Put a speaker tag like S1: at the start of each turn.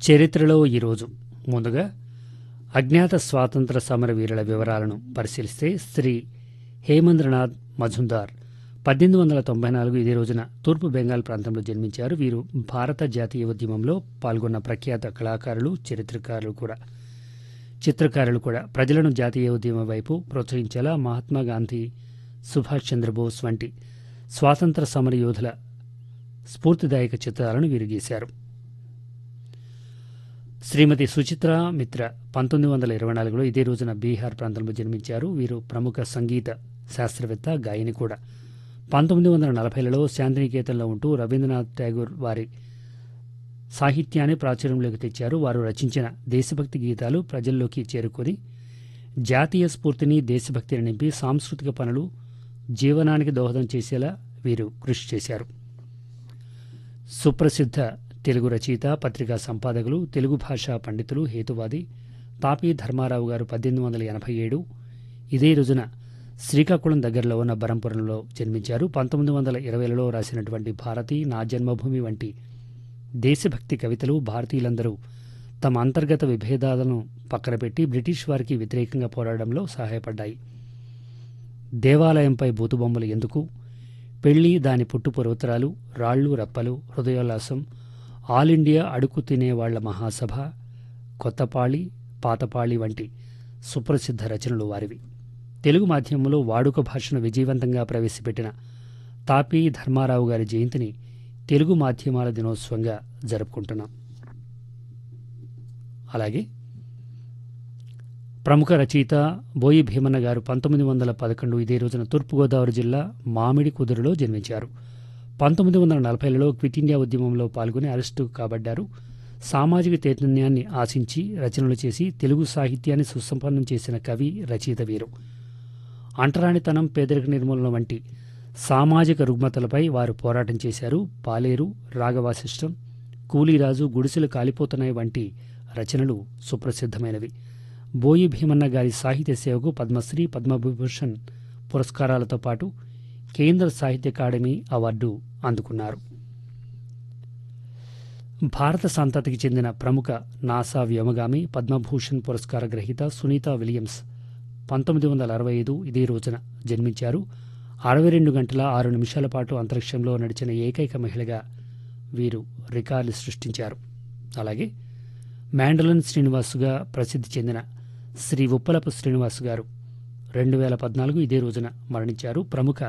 S1: చరిత్రలో ఈరోజు ముందుగా అజ్ఞాత స్వాతంత్ర సమర వీరుల వివరాలను పరిశీలిస్తే శ్రీ హేమంద్రనాథ్ మజుందార్ పద్దెనిమిది వందల తొంభై నాలుగు ఇదే రోజున తూర్పు బెంగాల్ ప్రాంతంలో జన్మించారు వీరు భారత జాతీయ ఉద్యమంలో పాల్గొన్న ప్రఖ్యాత కళాకారులు చరిత్రకారులు కూడా చిత్రకారులు కూడా ప్రజలను జాతీయ ఉద్యమం వైపు ప్రోత్సహించేలా మహాత్మా గాంధీ సుభాష్ చంద్రబోస్ వంటి స్వాతంత్ర సమర యోధుల స్ఫూర్తిదాయక చిత్రాలను వీరు గీశారు శ్రీమతి సుచిత్ర మిత్ర పంతొమ్మిది వందల ఇరవై నాలుగులో ఇదే రోజున బీహార్ ప్రాంతంలో జన్మించారు వీరు ప్రముఖ సంగీత శాస్త్రవేత్త గాయని కూడా పంతొమ్మిది వందల నలభైలలో శాంతినికేతన్లో ఉంటూ రవీంద్రనాథ్ ఠాగూర్ వారి సాహిత్యాన్ని ప్రాచుర్యంలోకి తెచ్చారు వారు రచించిన దేశభక్తి గీతాలు ప్రజల్లోకి చేరుకొని జాతీయ స్ఫూర్తిని దేశభక్తిని నింపి సాంస్కృతిక పనులు జీవనానికి దోహదం చేసేలా వీరు కృషి చేశారు సుప్రసిద్ధ తెలుగు రచయిత పత్రికా సంపాదకులు తెలుగు భాషా పండితులు హేతువాది తాపీ ధర్మారావు గారు పద్దెనిమిది వందల ఎనభై ఏడు ఇదే రోజున శ్రీకాకుళం దగ్గరలో ఉన్న బరంపురంలో జన్మించారు పంతొమ్మిది వందల ఇరవైలలో రాసినటువంటి భారతి నా జన్మభూమి వంటి దేశభక్తి కవితలు భారతీయులందరూ తమ అంతర్గత విభేదాలను పక్కన పెట్టి బ్రిటిష్ వారికి వ్యతిరేకంగా పోరాడంలో సహాయపడ్డాయి దేవాలయంపై బూతుబొమ్మలు ఎందుకు పెళ్లి దాని పుట్టుపూర్వోత్తరాలు రాళ్ళు రప్పలు హృదయోల్లాసం ఆల్ ఇండియా అడుగు తినేవాళ్ల మహాసభ కొత్తపాళి పాతపాళి వంటి సుప్రసిద్ధ రచనలు వారివి తెలుగు మాధ్యమంలో వాడుక భాషను విజయవంతంగా ప్రవేశపెట్టిన తాపీ ధర్మారావు గారి జయంతిని తెలుగు మాధ్యమాల దినోత్సవంగా జరుపుకుంటున్నాం అలాగే ప్రముఖ రచయిత బోయి భీమన్న గారు పంతొమ్మిది వందల పదకొండు ఇదే రోజున తూర్పుగోదావరి జిల్లా మామిడి కుదురులో జన్మించారు పంతొమ్మిది వందల నలభైలలో క్విట్ ఇండియా ఉద్యమంలో పాల్గొని అరెస్టు కాబడ్డారు సామాజిక చైతన్యాన్ని ఆశించి రచనలు చేసి తెలుగు సాహిత్యాన్ని సుసంపన్నం చేసిన కవి రచయిత వీరు అంటరానితనం పేదరిక నిర్మూలన వంటి సామాజిక రుగ్మతలపై వారు పోరాటం చేశారు పాలేరు రాగవాసిష్టం కూలీరాజు గుడిసెలు కాలిపోతున్నాయి వంటి రచనలు సుప్రసిద్ధమైనవి బోయి భీమన్న గారి సాహిత్య సేవకు పద్మశ్రీ పద్మవిభూషణ్ పురస్కారాలతో పాటు కేంద్ర సాహిత్య అకాడమీ అవార్డు అందుకున్నారు భారత సంతతికి చెందిన ప్రముఖ నాసా వ్యోమగామి పద్మభూషణ్ పురస్కార గ్రహీత సునీత విలియమ్స్ పంతొమ్మిది వందల అరవై ఐదు ఇదే రోజున జన్మించారు అరవై రెండు గంటల ఆరు నిమిషాల పాటు అంతరిక్షంలో నడిచిన ఏకైక మహిళగా వీరు రికార్డు సృష్టించారు అలాగే మ్యాండలన్ శ్రీనివాసుగా ప్రసిద్ధి చెందిన శ్రీ ఉప్పలపు శ్రీనివాస్ గారు రెండు వేల పద్నాలుగు ఇదే రోజున మరణించారు ప్రముఖ